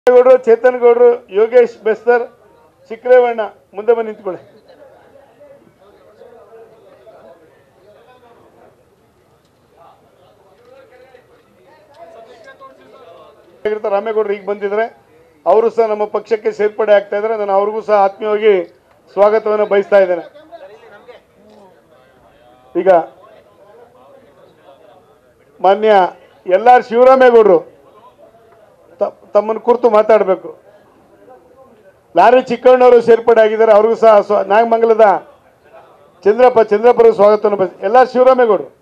ಗೌಡರು ಚೇತನ್ ಗೌಡರು ಯೋಗೇಶ್ ಬೆಸ್ತರ್ ಚಿಕ್ಕರೇವಣ್ಣ ಮುಂದೆ ಬಂದು ನಿಂತ್ಕೊಳ್ಳಿ ಆಗಿರ್ತ ರಾಮೇಗೌಡರು ಈಗ ಬಂದಿದ್ರೆ ಅವರು ಸಹ ನಮ್ಮ ಪಕ್ಷಕ್ಕೆ ಸೇರ್ಪಡೆ ಆಗ್ತಾ ಇದ್ದಾರೆ ನಾನು ಅವ್ರಿಗೂ ಸಹ ಆತ್ಮೀಯವಾಗಿ ಸ್ವಾಗತವನ್ನು ಬಯಸ್ತಾ ಇದ್ದೇನೆ ಈಗ ಮಾನ್ಯ ಎಲ್ ಆರ್ ಶಿವರಾಮೇಗೌಡರು ತ- ತಮ್ಮನ್ನು ಕುರಿತು ಮಾತಾಡಬೇಕು ಲಾರಿ ಚಿಕ್ಕಣ್ಣವರು ಸೇರ್ಪಡೆ ಆಗಿದ್ದಾರೆ ಅವ್ರಿಗೂ ಸಹ ಸ್ವ ನಾಗಮಂಗಲದ ಚಂದ್ರಪ್ಪ ಚಂದ್ರಪ್ಪರ ಸ್ವಾಗತವನ್ನು ಬಯಸ್ ಎಲ್ಲ ಶಿವರಾಮೇಗೌಡರು